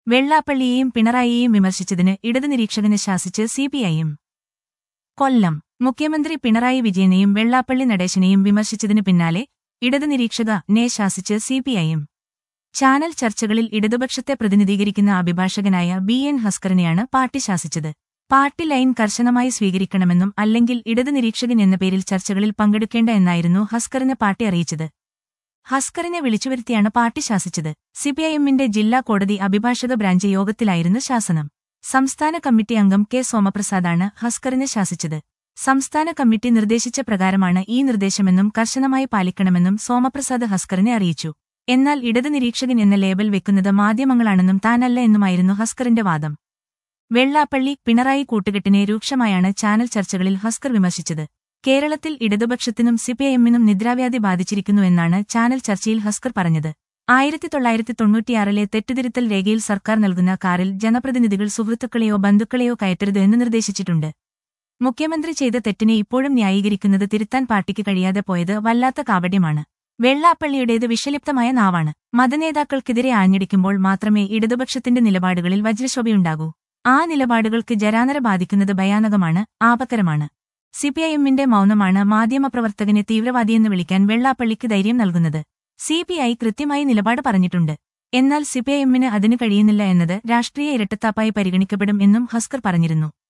വെള്ളാപ്പള്ളിയെയും പിണറായിയെയും വിമർശിച്ചതിന് ഇടത് നിരീക്ഷകന് ശാസിച്ച് സിപിഐഎം കൊല്ലം മുഖ്യമന്ത്രി പിണറായി വിജയനെയും വെള്ളാപ്പള്ളി നടേശനെയും വിമർശിച്ചതിനു പിന്നാലെ ഇടത് നിരീക്ഷക നെ ശാസിച്ച് സിപിഐഎം ചാനൽ ചർച്ചകളിൽ ഇടതുപക്ഷത്തെ പ്രതിനിധീകരിക്കുന്ന അഭിഭാഷകനായ ബി എൻ ഹസ്കറിനെയാണ് പാർട്ടി ശാസിച്ചത് പാർട്ടി ലൈൻ കർശനമായി സ്വീകരിക്കണമെന്നും അല്ലെങ്കിൽ ഇടത് നിരീക്ഷകൻ എന്ന പേരിൽ ചർച്ചകളിൽ പങ്കെടുക്കേണ്ട എന്നായിരുന്നു ഹസ്കറിന് പാർട്ടി അറിയിച്ചത് ഹസ്കറിനെ വിളിച്ചുവരുത്തിയാണ് പാർട്ടി ശാസിച്ചത് സിപിഐഎമ്മിന്റെ ജില്ലാ കോടതി അഭിഭാഷക ബ്രാഞ്ച് യോഗത്തിലായിരുന്നു ശാസനം സംസ്ഥാന കമ്മിറ്റി അംഗം കെ സോമപ്രസാദാണ് ഹസ്കറിനെ ശാസിച്ചത് സംസ്ഥാന കമ്മിറ്റി നിർദ്ദേശിച്ച പ്രകാരമാണ് ഈ നിർദ്ദേശമെന്നും കർശനമായി പാലിക്കണമെന്നും സോമപ്രസാദ് ഹസ്കറിനെ അറിയിച്ചു എന്നാൽ ഇടത് നിരീക്ഷകൻ എന്ന ലേബൽ വെക്കുന്നത് മാധ്യമങ്ങളാണെന്നും താനല്ല എന്നുമായിരുന്നു ഹസ്കറിന്റെ വാദം വെള്ളാപ്പള്ളി പിണറായി കൂട്ടുകെട്ടിനെ രൂക്ഷമായാണ് ചാനൽ ചർച്ചകളിൽ ഹസ്കർ വിമർശിച്ചത് കേരളത്തിൽ ഇടതുപക്ഷത്തിനും സിപിഐഎമ്മിനും നിദ്രാവ്യാധി ബാധിച്ചിരിക്കുന്നുവെന്നാണ് ചാനൽ ചർച്ചയിൽ ഹസ്കർ പറഞ്ഞത് ആയിരത്തി തൊള്ളായിരത്തി തൊണ്ണൂറ്റിയാറിലെ തെറ്റുതിരുത്തൽ രേഖയിൽ സർക്കാർ നൽകുന്ന കാറിൽ ജനപ്രതിനിധികൾ സുഹൃത്തുക്കളെയോ ബന്ധുക്കളെയോ കയറ്റരുത് എന്ന് നിർദ്ദേശിച്ചിട്ടുണ്ട് മുഖ്യമന്ത്രി ചെയ്ത തെറ്റിനെ ഇപ്പോഴും ന്യായീകരിക്കുന്നത് തിരുത്താൻ പാർട്ടിക്ക് കഴിയാതെ പോയത് വല്ലാത്ത കാപട്യമാണ് വെള്ളാപ്പള്ളിയുടേത് വിഷലിപ്തമായ നാവാണ് മതനേതാക്കൾക്കെതിരെ ആഞ്ഞടിക്കുമ്പോൾ മാത്രമേ ഇടതുപക്ഷത്തിന്റെ നിലപാടുകളിൽ വജ്രശോഭയുണ്ടാകൂ ആ നിലപാടുകൾക്ക് ജരാനര ബാധിക്കുന്നത് ഭയാനകമാണ് ആപക്കരമാണ് സിപിഐഎമ്മിന്റെ മൗനമാണ് മാധ്യമപ്രവർത്തകനെ തീവ്രവാദിയെന്ന് വിളിക്കാൻ വെള്ളാപ്പള്ളിക്ക് ധൈര്യം നൽകുന്നത് സിപിഐ കൃത്യമായി നിലപാട് പറഞ്ഞിട്ടുണ്ട് എന്നാൽ സിപിഐഎമ്മിന് അതിന് കഴിയുന്നില്ല എന്നത് രാഷ്ട്രീയ ഇരട്ടത്താപ്പായി പരിഗണിക്കപ്പെടും എന്നും ഹസ്കർ പറഞ്ഞിരുന്നു